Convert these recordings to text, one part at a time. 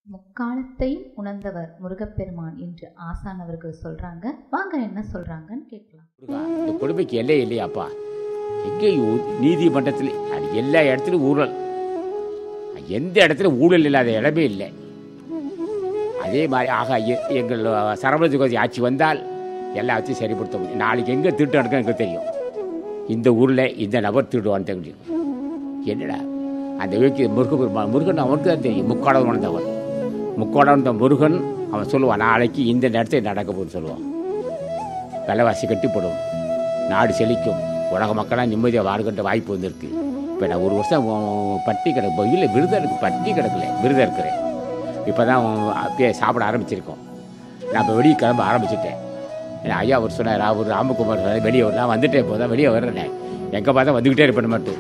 முக்காலத்தையும் உணர்ந்தவர் முருகப்பெருமான் என்று ஆசானவர்கள் சொல்றாங்க வாங்க என்ன சொல்றாங்கன்னு கேட்கலாம் முருகா, இந்த கொடுமைக்கு எல்லை இல்லையாப்பா எங்கே நீதிமன்றத்தில் அது எல்லா இடத்துலையும் ஊழல் எந்த இடத்துல ஊழல் இல்லாத இடமே இல்லை அதே மாதிரி ஆகா எ- எங்கள் சரவண ஜோதி ஆட்சி வந்தால் எல்லாத்தையும் சரிப்படுத்த முடியும் நாளைக்கு எங்கே திருட்டு நடக்கும் எனக்கு தெரியும் இந்த ஊரில் இந்த நபர் திருடுவான்னு தெரியும் என்னடா அந்த வீக்கு முருகன் முருகன் அவனுக்கு தான் தெரியும் முக்காடம் உணர்ந்தவன் முக்காடம் உணர்ந்த முருகன் அவன் சொல்லுவான் நாளைக்கு இந்த நேரத்தில் நடக்க போகுதுன்னு சொல்லுவான் விலைவாசி கட்டிப்படும் நாடு செழிக்கும் உலக மக்களாக நிம்மதியாக வாழ்கின்ற வாய்ப்பு வந்திருக்கு இப்போ நான் ஒரு வருஷம் உ- பட்டி கிடக்கு இல்லை விருதம் இருக்கு பட்டி கிடக்கல விருதம் இருக்கிறேன் இப்போ தான் அப்படியே சாப்பிட ஆரம்பிச்சிருக்கோம் நான் இப்போ வெளியே கிளம்ப ஆரம்பிச்சிட்டேன் ஏன்னா ஐயா அவர் சொன்னார் அவர் ராமகுமார் சொன்னார் வெளியே வர நான் வந்துட்டேன் இப்போ தான் வெளியே வர்றேன் எங்கே பார்த்தா வந்துக்கிட்டே இருப்பேன் மட்டும்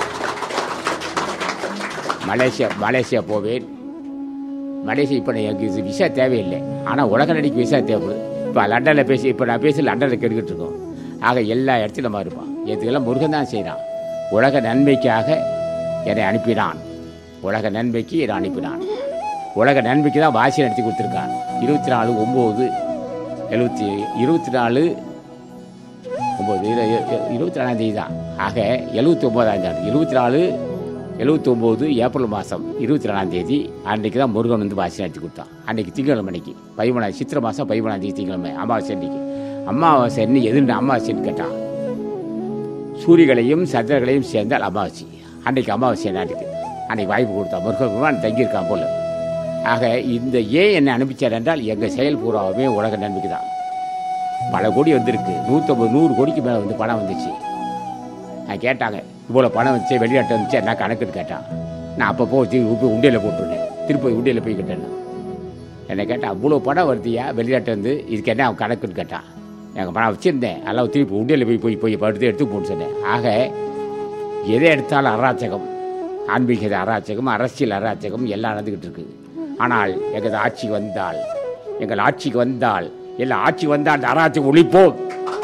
மலேசியா மலேசியா போவேன் மலேசியா இப்போ எனக்கு இது விசா தேவையில்லை ஆனால் உலக நடிக்கு விசா தேவைப்படுது இப்போ லண்டனில் பேசி இப்போ நான் பேசி லண்டனில் கெடுக்கிட்டு இருக்கோம் ஆக எல்லா இடத்துலையும் நம்ம இருப்பான் இதுக்கெல்லாம் முருகன் தான் செய்கிறான் உலக நன்மைக்காக என்னை அனுப்பினான் உலக நன்மைக்கு என்னை அனுப்பினான் உலக நன்மைக்கு தான் வாசி நடத்தி கொடுத்துருக்கான் இருபத்தி நாலு ஒம்பது எழுபத்தி இருபத்தி நாலு ஒம்பது இருபத்தி நாலாம் தேதி தான் ஆக எழுபத்தி ஒம்போதாம் தேதி இருபத்தி நாலு எழுபத்தி ஒம்பது ஏப்ரல் மாதம் இருபத்தி நாலாம் தேதி அன்றைக்கு தான் முருகன் வந்து வாசி நடத்தி கொடுத்தான் அன்றைக்கி திங்கட்கிழமை அன்னைக்கு பதிமூணாம் சித்திரை மாதம் பதிமூணாம் தேதி திங்கட்கிழமை அமாவாசை அன்றைக்கி அமாவாசை என்ன எதுன்னு அமாவாசைன்னு கேட்டான் சூரியகளையும் சந்திரர்களையும் சேர்ந்தால் அமாவாசை அன்றைக்கு அமாவாசை நாட்டுக்கு அன்றைக்கி வாய்ப்பு கொடுத்தான் முருகன் பெருமான் தங்கியிருக்கான் போல ஆக இந்த ஏன் என்னை அனுப்பிச்சார் என்றால் எங்கள் செயல் பூராவுமே உலக நன்மைக்கு தான் பல கோடி வந்திருக்கு நூற்றம்பது நூறு கோடிக்கு மேலே வந்து பணம் வந்துச்சு நான் கேட்டாங்க இவ்வளோ பணம் வந்துச்சு வெளிநாட்டு வந்துச்சு என்ன கணக்குன்னு கேட்டான் நான் அப்போ போய் திருப்பி உண்டியலில் போட்டுருந்தேன் திருப்பதி உண்டியலில் போய் கேட்டேன் என்னை கேட்டான் அவ்வளோ பணம் வருதியா வெளிநாட்டு வந்து இதுக்கு என்ன அவன் கணக்குன்னு கேட்டான் எங்கள் பணம் வச்சுருந்தேன் அதெல்லாம் திருப்பி உண்டியலில் போய் போய் போய் படுத்து எடுத்து போன்னு சொன்னேன் ஆக எதை எடுத்தாலும் அராச்சகம் ஆன்மீக அராச்சகம் அரசியல் அராச்சகம் எல்லாம் நடந்துக்கிட்டு இருக்குது ஆனால் எங்கள் ஆட்சிக்கு வந்தால் எங்கள் ஆட்சிக்கு வந்தால் எல்லாம் ஆட்சி வந்தால் அந்த அராச்சகம் ஒழிப்போம்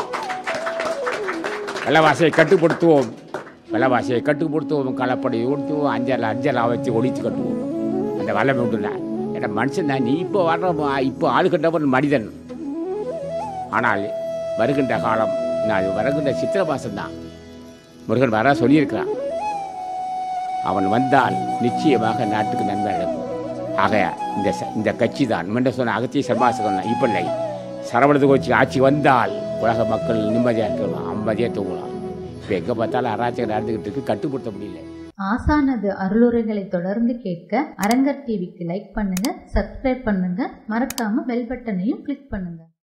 விலைவாசியை கட்டுப்படுத்துவோம் விலைவாசியை கட்டுப்படுத்துவோம் களப்படை ஓட்டுவோம் அஞ்சல் அஞ்சல் வச்சு ஒழித்து கட்டுவோம் அந்த வல்லமை உண்டுனா ஏன்னா மனுஷன் தான் நீ இப்போ வர்ற இப்போ ஆளுகின்றவன் மனிதன் ஆனால் வருகின்ற காலம் நான் வருகின்ற சித்திர மாதம் தான் முருகன் வர சொல்லியிருக்கிறான் அவன் வந்தால் நிச்சயமாக நாட்டுக்கு நன்மை நடக்கும் ஆக இந்த ச- இந்த கட்சி தான் முன்ன சொன்ன அகத்திய சர்மாசகம் இப்போ இல்லை சரவணது கோச்சி ஆட்சி வந்தால் உலக மக்கள் நிம்மதியாக இருக்கலாம் அமைதியாக தூங்கலாம் இப்போ எங்கே பார்த்தாலும் அராஜகம் நடந்துக்கிட்டு இருக்கு கட்டுப்படுத்த முடியல ஆசானது அருளுரைகளை தொடர்ந்து கேட்க அரங்கர் டிவிக்கு லைக் பண்ணுங்க சப்ஸ்கிரைப் பண்ணுங்க மறக்காம பெல் பட்டனையும் கிளிக் பண்ணுங்க